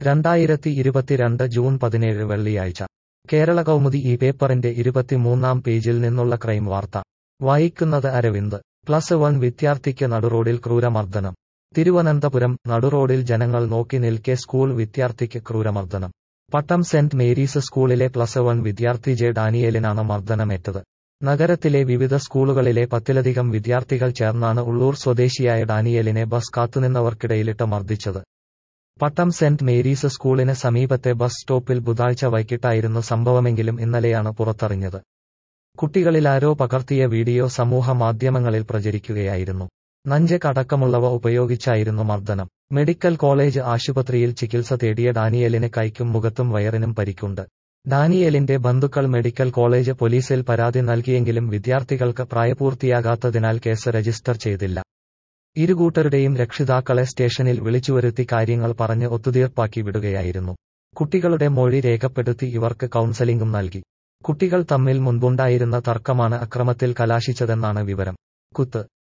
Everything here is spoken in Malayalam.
രണ്ടായിരത്തി ഇരുപത്തിരണ്ട് ജൂൺ പതിനേഴ് വെള്ളിയാഴ്ച കേരള കൗമുദി ഈ പേപ്പറിന്റെ ഇരുപത്തിമൂന്നാം പേജിൽ നിന്നുള്ള ക്രൈം വാർത്ത വായിക്കുന്നത് അരവിന്ദ് പ്ലസ് വൺ വിദ്യാർത്ഥിക്ക് നടുറോഡിൽ ക്രൂരമർദ്ദനം തിരുവനന്തപുരം നടുറോഡിൽ ജനങ്ങൾ നോക്കി നിൽക്കെ സ്കൂൾ വിദ്യാർത്ഥിക്ക് ക്രൂരമർദ്ദനം പട്ടം സെന്റ് മേരീസ് സ്കൂളിലെ പ്ലസ് വൺ വിദ്യാർത്ഥി ജെ ഡാനിയേലിനാണ് മർദ്ദനമേറ്റത് നഗരത്തിലെ വിവിധ സ്കൂളുകളിലെ പത്തിലധികം വിദ്യാർത്ഥികൾ ചേർന്നാണ് ഉള്ളൂർ സ്വദേശിയായ ഡാനിയേലിനെ ബസ് കാത്തുനിന്നവർക്കിടയിലിട്ട് മർദ്ദിച്ചത് പട്ടം സെന്റ് മേരീസ് സ്കൂളിന് സമീപത്തെ ബസ് സ്റ്റോപ്പിൽ ബുധനാഴ്ച വൈകിട്ടായിരുന്നു സംഭവമെങ്കിലും ഇന്നലെയാണ് പുറത്തറിഞ്ഞത് കുട്ടികളിലാരോ പകർത്തിയ വീഡിയോ സമൂഹ മാധ്യമങ്ങളിൽ പ്രചരിക്കുകയായിരുന്നു നഞ്ചക് അടക്കമുള്ളവ ഉപയോഗിച്ചായിരുന്നു മർദ്ദനം മെഡിക്കൽ കോളേജ് ആശുപത്രിയിൽ ചികിത്സ തേടിയ ഡാനിയലിന് കൈക്കും മുഖത്തും വയറിനും പരിക്കുണ്ട് ഡാനിയലിന്റെ ബന്ധുക്കൾ മെഡിക്കൽ കോളേജ് പോലീസിൽ പരാതി നൽകിയെങ്കിലും വിദ്യാർത്ഥികൾക്ക് പ്രായപൂർത്തിയാകാത്തതിനാൽ കേസ് രജിസ്റ്റർ ചെയ്തില്ല ഇരുകൂട്ടരുടെയും രക്ഷിതാക്കളെ സ്റ്റേഷനിൽ വിളിച്ചുവരുത്തി കാര്യങ്ങൾ പറഞ്ഞ് ഒത്തുതീർപ്പാക്കി വിടുകയായിരുന്നു കുട്ടികളുടെ മൊഴി രേഖപ്പെടുത്തി ഇവർക്ക് കൗൺസലിംഗും നൽകി കുട്ടികൾ തമ്മിൽ മുൻപുണ്ടായിരുന്ന തർക്കമാണ് അക്രമത്തിൽ കലാശിച്ചതെന്നാണ് വിവരം കുത്ത്